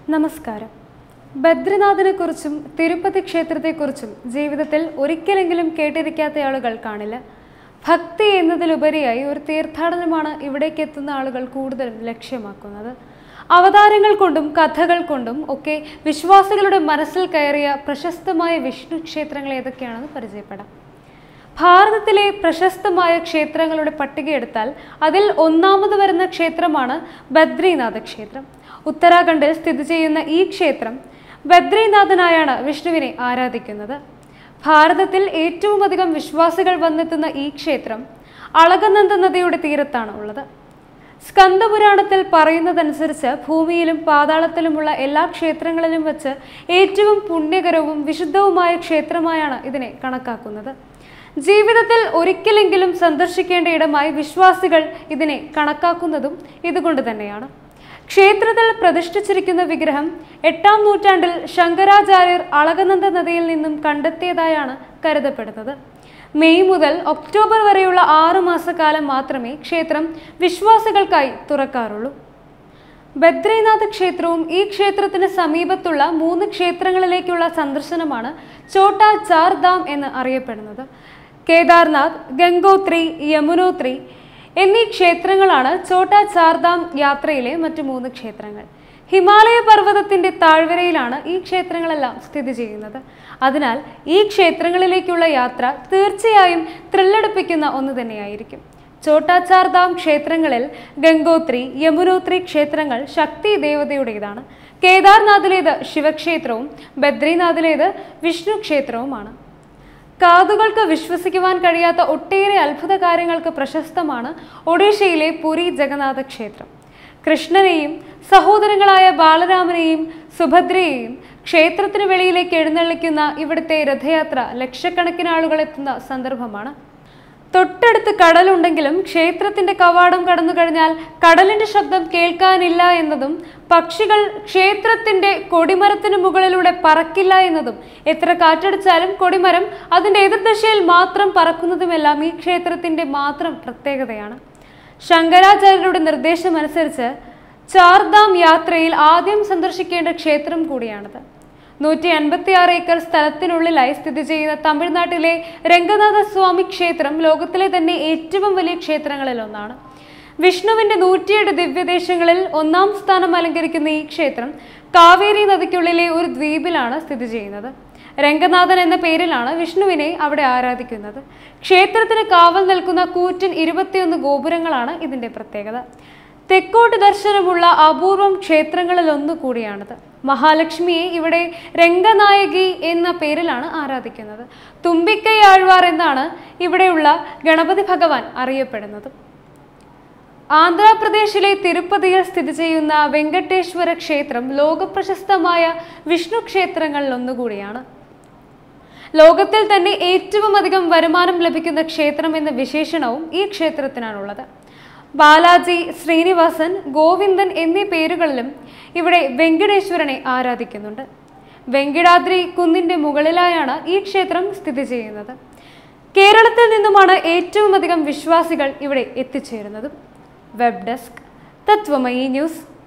നമസ്കാരം ബദ്രിനാഥിനെക്കുറിച്ചും തിരുപ്പതി ക്ഷേത്രത്തെക്കുറിച്ചും ജീവിതത്തിൽ ഒരിക്കലെങ്കിലും കേട്ടിരിക്കാത്ത ആളുകൾ കാണില്ല ഭക്തി എന്നതിലുപരിയായി ഒരു തീർത്ഥാടനമാണ് ഇവിടേക്ക് എത്തുന്ന ആളുകൾ കൂടുതലും ലക്ഷ്യമാക്കുന്നത് അവതാരങ്ങൾ കൊണ്ടും കഥകൾ കൊണ്ടും ഒക്കെ വിശ്വാസികളുടെ മനസ്സിൽ കയറിയ പ്രശസ്തമായ വിഷ്ണു ക്ഷേത്രങ്ങൾ ഏതൊക്കെയാണെന്ന് പരിചയപ്പെടാം ഭാരതത്തിലെ പ്രശസ്തമായ ക്ഷേത്രങ്ങളുടെ പട്ടികയെടുത്താൽ അതിൽ ഒന്നാമത് വരുന്ന ക്ഷേത്രമാണ് ബദ്രീനാഥ ക്ഷേത്രം ഉത്തരാഖണ്ഡിൽ സ്ഥിതി ചെയ്യുന്ന ഈ ക്ഷേത്രം ബദ്രീനാഥനായാണ് വിഷ്ണുവിനെ ആരാധിക്കുന്നത് ഭാരതത്തിൽ ഏറ്റവും അധികം വിശ്വാസികൾ വന്നെത്തുന്ന ഈ ക്ഷേത്രം അളകനന്ദ നദിയുടെ തീരത്താണ് ഉള്ളത് സ്കന്ദപുരാണത്തിൽ പറയുന്നതനുസരിച്ച് ഭൂമിയിലും പാതാളത്തിലുമുള്ള എല്ലാ ക്ഷേത്രങ്ങളിലും വെച്ച് ഏറ്റവും പുണ്യകരവും വിശുദ്ധവുമായ ക്ഷേത്രമായാണ് ഇതിനെ കണക്കാക്കുന്നത് ജീവിതത്തിൽ ഒരിക്കലെങ്കിലും സന്ദർശിക്കേണ്ട ഇടമായി വിശ്വാസികൾ ഇതിനെ കണക്കാക്കുന്നതും ഇതുകൊണ്ട് തന്നെയാണ് ക്ഷേത്രത്തിൽ പ്രതിഷ്ഠിച്ചിരിക്കുന്ന വിഗ്രഹം എട്ടാം നൂറ്റാണ്ടിൽ ശങ്കരാചാര്യർ അളകനന്ദ നദിയിൽ നിന്നും കണ്ടെത്തിയതായാണ് കരുതപ്പെടുന്നത് മെയ് മുതൽ ഒക്ടോബർ വരെയുള്ള ആറു മാസക്കാലം മാത്രമേ ക്ഷേത്രം വിശ്വാസികൾക്കായി തുറക്കാറുള്ളൂ ബദ്രീനാഥ് ക്ഷേത്രവും ഈ ക്ഷേത്രത്തിന് സമീപത്തുള്ള മൂന്ന് ക്ഷേത്രങ്ങളിലേക്കുള്ള സന്ദർശനമാണ് ചോട്ടാ ചാർ ധാം എന്ന് അറിയപ്പെടുന്നത് കേദാർനാഥ് ഗംഗോത്രി യമുനോത്രി എന്നീ ക്ഷേത്രങ്ങളാണ് ചോട്ടാ ചാർധാം യാത്രയിലെ മറ്റു മൂന്ന് ക്ഷേത്രങ്ങൾ ഹിമാലയ പർവ്വതത്തിന്റെ താഴ്വരയിലാണ് ഈ ക്ഷേത്രങ്ങളെല്ലാം സ്ഥിതി ചെയ്യുന്നത് അതിനാൽ ഈ ക്ഷേത്രങ്ങളിലേക്കുള്ള യാത്ര തീർച്ചയായും ത്രില്ലടിപ്പിക്കുന്ന ഒന്ന് തന്നെയായിരിക്കും ചോട്ടാച്ചാർ ധാം ക്ഷേത്രങ്ങളിൽ ഗംഗോത്രി യമുനോത്രി ക്ഷേത്രങ്ങൾ ശക്തി ദേവതയുടേതാണ് കേദാർനാഥിലേത് ശിവക്ഷേത്രവും ബദ്രീനാഥിലേത് വിഷ്ണു ക്ഷേത്രവുമാണ് കാതുകൾക്ക് വിശ്വസിക്കുവാൻ കഴിയാത്ത ഒട്ടേറെ അത്ഭുത കാര്യങ്ങൾക്ക് പ്രശസ്തമാണ് ഒഡീഷയിലെ പുരി ജഗന്നാഥ ക്ഷേത്രം കൃഷ്ണനെയും സഹോദരങ്ങളായ ബാലരാമനെയും സുഭദ്രയെയും ക്ഷേത്രത്തിന് വെളിയിലേക്ക് എഴുന്നള്ളിക്കുന്ന ഇവിടുത്തെ രഥയാത്ര ലക്ഷക്കണക്കിന് ആളുകൾ എത്തുന്ന സന്ദർഭമാണ് തൊട്ടടുത്ത് കടലുണ്ടെങ്കിലും ക്ഷേത്രത്തിന്റെ കവാടം കടന്നു കഴിഞ്ഞാൽ കടലിന്റെ ശബ്ദം കേൾക്കാനില്ല എന്നതും പക്ഷികൾ ക്ഷേത്രത്തിന്റെ കൊടിമരത്തിന് മുകളിലൂടെ പറക്കില്ല എന്നതും എത്ര കാറ്റടിച്ചാലും കൊടിമരം അതിന്റെ എതിർദിശയിൽ മാത്രം പറക്കുന്നതുമെല്ലാം ഈ ക്ഷേത്രത്തിന്റെ മാത്രം പ്രത്യേകതയാണ് ശങ്കരാചാര്യരുടെ നിർദ്ദേശമനുസരിച്ച് ചാർധാം യാത്രയിൽ ആദ്യം സന്ദർശിക്കേണ്ട ക്ഷേത്രം കൂടിയാണിത് നൂറ്റി അൻപത്തി ആറ് ഏക്കർ സ്ഥലത്തിനുള്ളിലായി സ്ഥിതി ചെയ്യുന്ന തമിഴ്നാട്ടിലെ രംഗനാഥ സ്വാമി ക്ഷേത്രം ലോകത്തിലെ തന്നെ ഏറ്റവും വലിയ ക്ഷേത്രങ്ങളിൽ ഒന്നാണ് വിഷ്ണുവിന്റെ നൂറ്റിയെട്ട് ദിവ്യദേശങ്ങളിൽ ഒന്നാം സ്ഥാനം അലങ്കരിക്കുന്ന ഈ ക്ഷേത്രം കാവേരി നദിക്കുള്ളിലെ ഒരു ദ്വീപിലാണ് സ്ഥിതി ചെയ്യുന്നത് രംഗനാഥൻ എന്ന പേരിലാണ് വിഷ്ണുവിനെ അവിടെ ആരാധിക്കുന്നത് ക്ഷേത്രത്തിന് കാവൽ നിൽക്കുന്ന കൂറ്റൻ ഇരുപത്തിയൊന്ന് ഗോപുരങ്ങളാണ് ഇതിന്റെ പ്രത്യേകത തെക്കോട്ട് ദർശനമുള്ള അപൂർവം ക്ഷേത്രങ്ങളിൽ ഒന്നു കൂടിയാണിത് മഹാലക്ഷ്മിയെ ഇവിടെ രംഗനായകി എന്ന പേരിലാണ് ആരാധിക്കുന്നത് തുമ്പിക്കൈ ആഴ്വാർ എന്നാണ് ഇവിടെയുള്ള ഗണപതി ഭഗവാൻ അറിയപ്പെടുന്നത് ആന്ധ്രാപ്രദേശിലെ തിരുപ്പതിയിൽ സ്ഥിതി ചെയ്യുന്ന വെങ്കടേശ്വര ക്ഷേത്രം ലോകപ്രശസ്തമായ വിഷ്ണു ക്ഷേത്രങ്ങളിൽ ഒന്നുകൂടിയാണ് ലോകത്തിൽ തന്നെ ഏറ്റവും അധികം വരുമാനം ലഭിക്കുന്ന ക്ഷേത്രം എന്ന വിശേഷണവും ഈ ക്ഷേത്രത്തിനാണുള്ളത് ബാലാജി ശ്രീനിവാസൻ ഗോവിന്ദൻ എന്നീ പേരുകളിലും ഇവിടെ വെങ്കടേശ്വരനെ ആരാധിക്കുന്നുണ്ട് വെങ്കിടാദ്രി കുന്നിന്റെ മുകളിലായാണ് ഈ ക്ഷേത്രം സ്ഥിതി ചെയ്യുന്നത് കേരളത്തിൽ നിന്നുമാണ് ഏറ്റവും അധികം വിശ്വാസികൾ ഇവിടെ എത്തിച്ചേരുന്നതും വെബ് ഡെസ്ക് തത്വമയി ന്യൂസ്